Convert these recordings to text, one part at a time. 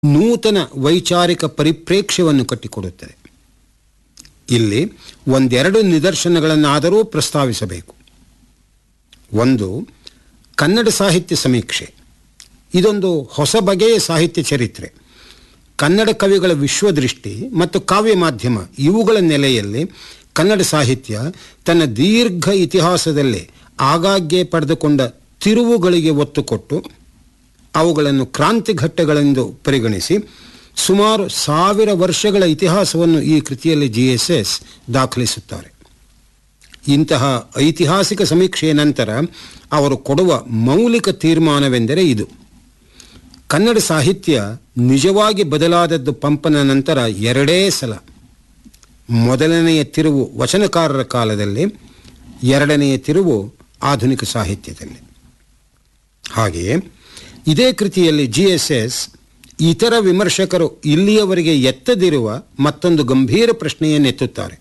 ನೂತನ ವೈಚಾರಿಕ ಪರಿಪ್ರೇಕ್ಷ್ಯವನ್ನು ಕಟ್ಟಿಕೊಡುತ್ತದೆ ಇಲ್ಲಿ ಒಂದೆರಡು ನಿದರ್ಶನಗಳನ್ನಾದರೂ ಪ್ರಸ್ತಾವಿಸಬೇಕು ಒಂದು ಕನ್ನಡ ಸಾಹಿತ್ಯ ಸಮೀಕ್ಷೆ ಇದೊಂದು ಹೊಸ ಬಗೆಯ ಸಾಹಿತ್ಯ ಚರಿತ್ರೆ ಕನ್ನಡ ಕವಿಗಳ ವಿಶ್ವದೃಷ್ಟಿ ಮತ್ತು ಕಾವ್ಯ ಮಾಧ್ಯಮ ಇವುಗಳ ನೆಲೆಯಲ್ಲಿ ಕನ್ನಡ ಸಾಹಿತ್ಯ ತನ್ನ ದೀರ್ಘ ಇತಿಹಾಸದಲ್ಲೇ ಆಗಾಗ್ಗೆ ಪಡೆದುಕೊಂಡ ತಿರುವುಗಳಿಗೆ ಒತ್ತು ಕೊಟ್ಟು ಅವುಗಳನ್ನು ಕ್ರಾಂತಿಘಟ್ಟಗಳೆಂದು ಪರಿಗಣಿಸಿ ಸುಮಾರು ಸಾವಿರ ವರ್ಷಗಳ ಇತಿಹಾಸವನ್ನು ಈ ಕೃತಿಯಲ್ಲಿ ಜಿ ಎಸ್ ಎಸ್ ದಾಖಲಿಸುತ್ತಾರೆ ಇಂತಹ ಐತಿಹಾಸಿಕ ಸಮೀಕ್ಷೆಯ ನಂತರ ಅವರು ಕೊಡುವ ಮೌಲಿಕ ತೀರ್ಮಾನವೆಂದರೆ ಇದು ಕನ್ನಡ ಸಾಹಿತ್ಯ ನಿಜವಾಗಿ ಬದಲಾದದ್ದು ಪಂಪನ ನಂತರ ಎರಡೇ ಸಲ ಮೊದಲನೆಯ ತಿರುವು ವಚನಕಾರರ ಕಾಲದಲ್ಲಿ ಎರಡನೆಯ ತಿರುವು ಆಧುನಿಕ ಸಾಹಿತ್ಯದಲ್ಲಿ ಹಾಗೆಯೇ ಇದೇ ಕೃತಿಯಲ್ಲಿ ಜಿ ಎಸ್ ಎಸ್ ಇತರ ವಿಮರ್ಶಕರು ಇಲ್ಲಿಯವರೆಗೆ ಎತ್ತದಿರುವ ಮತ್ತೊಂದು ಗಂಭೀರ ಪ್ರಶ್ನೆಯನ್ನೆತ್ತುತ್ತಾರೆ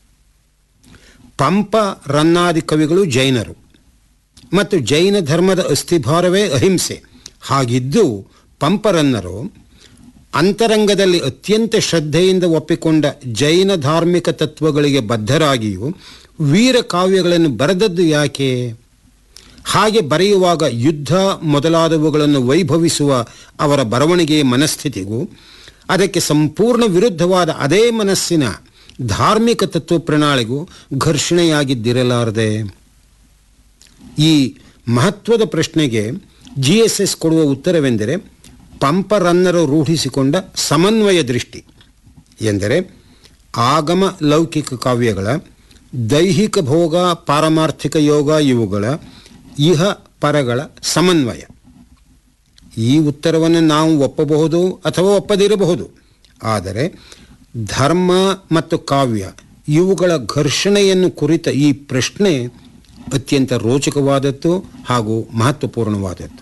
ಪಂಪ ರನ್ನಾದಿ ಕವಿಗಳು ಜೈನರು ಮತ್ತು ಜೈನ ಧರ್ಮದ ಅಸ್ಥಿಭಾರವೇ ಅಹಿಂಸೆ ಹಾಗಿದ್ದು ಪಂಪರನ್ನರು ಅಂತರಂಗದಲ್ಲಿ ಅತ್ಯಂತ ಶ್ರದ್ಧೆಯಿಂದ ಒಪ್ಪಿಕೊಂಡ ಜೈನ ಧಾರ್ಮಿಕ ತತ್ವಗಳಿಗೆ ಬದ್ಧರಾಗಿಯೂ ವೀರ ಕಾವ್ಯಗಳನ್ನು ಬರೆದದ್ದು ಯಾಕೆ ಹಾಗೆ ಬರೆಯುವಾಗ ಯುದ್ಧ ಮೊದಲಾದವುಗಳನ್ನು ವೈಭವಿಸುವ ಅವರ ಬರವಣಿಗೆಯ ಮನಸ್ಥಿತಿಗೂ ಅದಕ್ಕೆ ಸಂಪೂರ್ಣ ವಿರುದ್ಧವಾದ ಅದೇ ಮನಸ್ಸಿನ ಧಾರ್ಮಿಕ ತತ್ವ ಪ್ರಣಾಳಿಗೂ ಘರ್ಷಣೆಯಾಗಿದ್ದಿರಲಾರದೆ ಈ ಮಹತ್ವದ ಪ್ರಶ್ನೆಗೆ ಜಿ ಎಸ್ ಎಸ್ ಕೊಡುವ ಉತ್ತರವೆಂದರೆ ಪಂಪರನ್ನರು ರೂಢಿಸಿಕೊಂಡ ಸಮನ್ವಯ ದೃಷ್ಟಿ ಎಂದರೆ ಆಗಮ ಲೌಕಿಕ ಕಾವ್ಯಗಳ ದೈಹಿಕ ಭೋಗ ಪಾರಮಾರ್ಥಿಕ ಯೋಗ ಇವುಗಳ ಇಹ ಪರಗಳ ಸಮನ್ವಯ ಈ ಉತ್ತರವನ್ನು ನಾವು ಒಪ್ಪಬಹುದು ಅಥವಾ ಒಪ್ಪದಿರಬಹುದು ಆದರೆ ಧರ್ಮ ಮತ್ತು ಕಾವ್ಯ ಇವುಗಳ ಘರ್ಷಣೆಯನ್ನು ಕುರಿತ ಈ ಪ್ರಶ್ನೆ ಅತ್ಯಂತ ರೋಚಕವಾದದ್ದು ಹಾಗೂ ಮಹತ್ವಪೂರ್ಣವಾದದ್ದು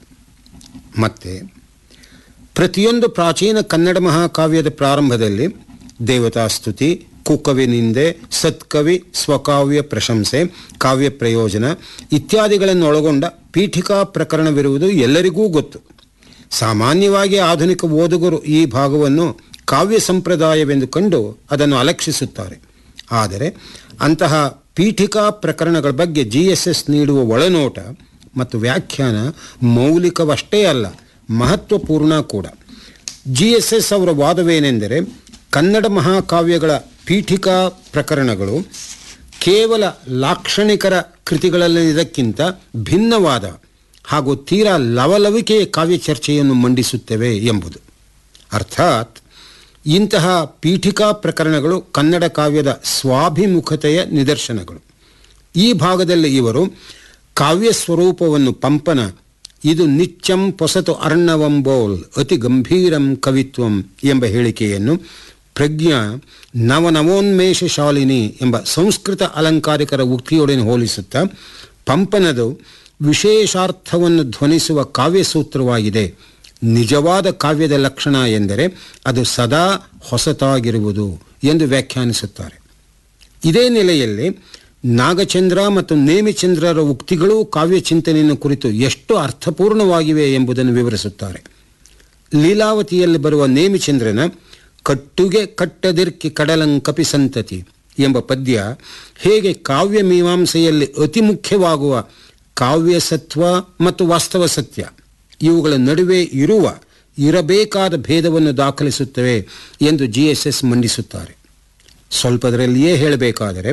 ಮತ್ತು ಪ್ರತಿಯೊಂದು ಪ್ರಾಚೀನ ಕನ್ನಡ ಮಹಾಕಾವ್ಯದ ಪ್ರಾರಂಭದಲ್ಲಿ ದೇವತಾಸ್ತುತಿ ಕುಕವಿನಿಂದೆ ಸತ್ಕವಿ ಸ್ವಕಾವ್ಯ ಪ್ರಶಂಸೆ ಕಾವ್ಯ ಪ್ರಯೋಜನ ಇತ್ಯಾದಿಗಳನ್ನು ಒಳಗೊಂಡ ಪೀಠಿಕಾ ಪ್ರಕರಣವಿರುವುದು ಎಲ್ಲರಿಗೂ ಗೊತ್ತು ಸಾಮಾನ್ಯವಾಗಿ ಆಧುನಿಕ ಓದುಗರು ಈ ಭಾಗವನ್ನು ಕಾವ್ಯ ಸಂಪ್ರದಾಯವೆಂದು ಕಂಡು ಅದನ್ನು ಅಲಕ್ಷಿಸುತ್ತಾರೆ ಆದರೆ ಅಂತಹ ಪೀಠಿಕಾ ಪ್ರಕರಣಗಳ ಬಗ್ಗೆ ಜಿ ಎಸ್ ಎಸ್ ನೀಡುವ ಒಳನೋಟ ಮತ್ತು ವ್ಯಾಖ್ಯಾನ ಮೌಲಿಕವಷ್ಟೇ ಅಲ್ಲ ಮಹತ್ವಪೂರ್ಣ ಕೂಡ ಜಿ ಎಸ್ ಎಸ್ ಅವರ ವಾದವೇನೆಂದರೆ ಕನ್ನಡ ಮಹಾಕಾವ್ಯಗಳ ಪೀಠಿಕಾ ಪ್ರಕರಣಗಳು ಕೇವಲ ಲಾಕ್ಷಣಿಕರ ಕೃತಿಗಳಲ್ಲಿದ್ದಕ್ಕಿಂತ ಭಿನ್ನವಾದ ಹಾಗೂ ತೀರಾ ಲವಲವಿಕೆಯ ಕಾವ್ಯ ಚರ್ಚೆಯನ್ನು ಮಂಡಿಸುತ್ತವೆ ಎಂಬುದು ಅರ್ಥಾತ್ ಇಂತಹ ಪೀಠಿಕಾ ಪ್ರಕರಣಗಳು ಕನ್ನಡ ಕಾವ್ಯದ ಸ್ವಾಭಿಮುಖತೆಯ ನಿದರ್ಶನಗಳು ಈ ಭಾಗದಲ್ಲಿ ಇವರು ಕಾವ್ಯ ಸ್ವರೂಪವನ್ನು ಪಂಪನ ಇದು ನಿಚ್ಚಂ ಪೊಸತು ಅರ್ಣವಂಬೋಲ್ ಅತಿ ಗಂಭೀರಂ ಕವಿತ್ವಂ ಎಂಬ ಹೇಳಿಕೆಯನ್ನು ಪ್ರಜ್ಞಾ ನವನವೋನ್ಮೇಷ ಶಾಲಿನಿ ಎಂಬ ಸಂಸ್ಕೃತ ಅಲಂಕಾರಿಕರ ಉಕ್ತಿಯೊಡನೆ ಹೋಲಿಸುತ್ತಾ ಪಂಪನದು ವಿಶೇಷಾರ್ಥವನ್ನು ಧ್ವನಿಸುವ ಕಾವ್ಯಸೂತ್ರವಾಗಿದೆ ನಿಜವಾದ ಕಾವ್ಯದ ಲಕ್ಷಣ ಎಂದರೆ ಅದು ಸದಾ ಹೊಸತಾಗಿರುವುದು ಎಂದು ವ್ಯಾಖ್ಯಾನಿಸುತ್ತಾರೆ ಇದೇ ನೆಲೆಯಲ್ಲಿ ನಾಗಚಂದ್ರ ಮತ್ತು ನೇಮಿಚಂದ್ರರ ಉಕ್ತಿಗಳೂ ಕಾವ್ಯ ಚಿಂತನೆಯನ್ನು ಕುರಿತು ಎಷ್ಟು ಅರ್ಥಪೂರ್ಣವಾಗಿವೆ ಎಂಬುದನ್ನು ವಿವರಿಸುತ್ತಾರೆ ಲೀಲಾವತಿಯಲ್ಲಿ ಬರುವ ನೇಮಿಚಂದ್ರನ ಕಟ್ಟುಗೆ ಕಟ್ಟದಿರ್ಕಿ ಕಡಲಂಕಪಿ ಸಂತತಿ ಎಂಬ ಪದ್ಯ ಹೇಗೆ ಕಾವ್ಯ ಮೀಮಾಂಸೆಯಲ್ಲಿ ಅತಿ ಮುಖ್ಯವಾಗುವ ಕಾವ್ಯ ಸತ್ವ ಮತ್ತು ವಾಸ್ತವ ಸತ್ಯ ಇವುಗಳ ನಡುವೆ ಇರುವ ಇರಬೇಕಾದ ಭೇದವನ್ನು ದಾಖಲಿಸುತ್ತವೆ ಎಂದು ಜಿ ಎಸ್ ಎಸ್ ಮಂಡಿಸುತ್ತಾರೆ ಸ್ವಲ್ಪದರಲ್ಲಿಯೇ ಹೇಳಬೇಕಾದರೆ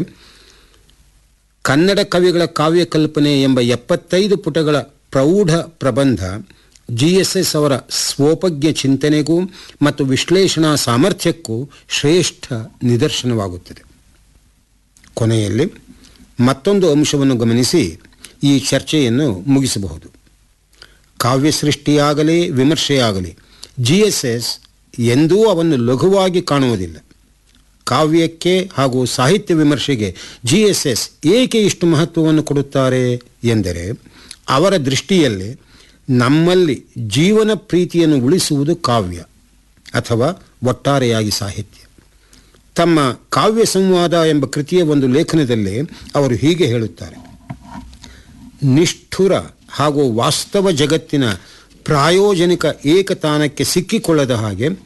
ಕನ್ನಡ ಕವಿಗಳ ಕಾವ್ಯ ಕಲ್ಪನೆ ಎಂಬ ಎಪ್ಪತ್ತೈದು ಪುಟಗಳ ಪ್ರೌಢ ಪ್ರಬಂಧ ಜಿ ಎಸ್ ಎಸ್ ಅವರ ಸ್ವೋಪಜ್ಞ ಚಿಂತನೆಗೂ ಮತ್ತು ವಿಶ್ಲೇಷಣಾ ಸಾಮರ್ಥ್ಯಕ್ಕೂ ಶ್ರೇಷ್ಠ ನಿದರ್ಶನವಾಗುತ್ತದೆ ಕೊನೆಯಲ್ಲಿ ಮತ್ತೊಂದು ಅಂಶವನ್ನು ಗಮನಿಸಿ ಈ ಚರ್ಚೆಯನ್ನು ಮುಗಿಸಬಹುದು ಕಾವ್ಯ ಸೃಷ್ಟಿಯಾಗಲಿ ವಿಮರ್ಶೆಯಾಗಲಿ ಜಿ ಎಸ್ ಎಸ್ ಎಂದೂ ಅವನ್ನು ಲಘುವಾಗಿ ಕಾಣುವುದಿಲ್ಲ ಕಾವ್ಯಕ್ಕೆ ಹಾಗೂ ಸಾಹಿತ್ಯ ವಿಮರ್ಶೆಗೆ ಜಿ ಎಸ್ ಎಸ್ ಏಕೆ ಇಷ್ಟು ಮಹತ್ವವನ್ನು ಕೊಡುತ್ತಾರೆ ಎಂದರೆ ಅವರ ದೃಷ್ಟಿಯಲ್ಲಿ ನಮ್ಮಲ್ಲಿ ಜೀವನ ಪ್ರೀತಿಯನ್ನು ಉಳಿಸುವುದು ಕಾವ್ಯ ಅಥವಾ ಒಟ್ಟಾರೆಯಾಗಿ ಸಾಹಿತ್ಯ ತಮ್ಮ ಕಾವ್ಯ ಸಂವಾದ ಎಂಬ ಕೃತಿಯ ಒಂದು ಲೇಖನದಲ್ಲಿ ಅವರು ಹೀಗೆ ಹೇಳುತ್ತಾರೆ ನಿಷ್ಠುರ ಹಾಗೂ ವಾಸ್ತವ ಜಗತ್ತಿನ ಪ್ರಾಯೋಜನಿಕ ಏಕತಾನಕ್ಕೆ ಸಿಕ್ಕಿಕೊಳ್ಳದ ಹಾಗೆ